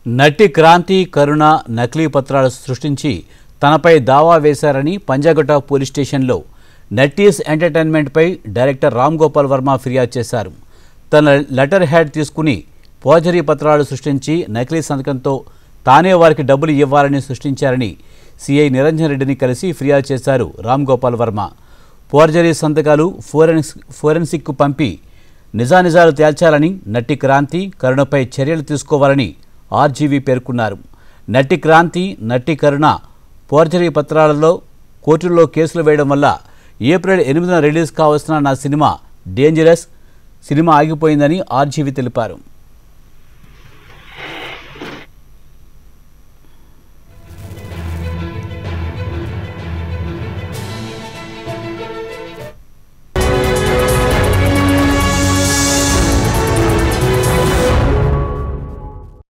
నటి క్రాంతి కరుణ నకిలీ పత్రాలు సృష్టించి తనపై దావా వేశారని పంజాగుట్ట పోలీస్ స్టేషన్లో నటీస్ ఎంటర్టైన్మెంట్పై డైరెక్టర్ రామ్ గోపాల్ వర్మ ఫిర్యాదు చేశారు తన లెటర్ హ్యాడ్ తీసుకుని పోజరీ పత్రాలు సృష్టించి నకిలీ సంతకంతో తానే వారికి డబ్బులు ఇవ్వాలని సృష్టించారని సిఐ నిరంజన్ రెడ్డిని కలిసి ఫిర్యాదు చేశారు రామ్ గోపాల్ వర్మ పోర్జరీ సంతకాలు ఫోరెన్స్ ఫోరెన్సిక్కు పంపి నిజానిజాలు తేల్చాలని నట్టి క్రాంతి కరుణపై చర్యలు తీసుకోవాలని ఆర్జీవీ పేర్కొన్నారు నట్టి క్రాంతి నట్టి కరుణ పోర్జరీ పత్రాలలో కోర్టుల్లో కేసులు వేయడం వల్ల ఏప్రిల్ ఎనిమిదిన రిలీజ్ కావాల్సిన నా సినిమా డేంజరస్ సినిమా ఆగిపోయిందని ఆర్జీవీ తెలిపారు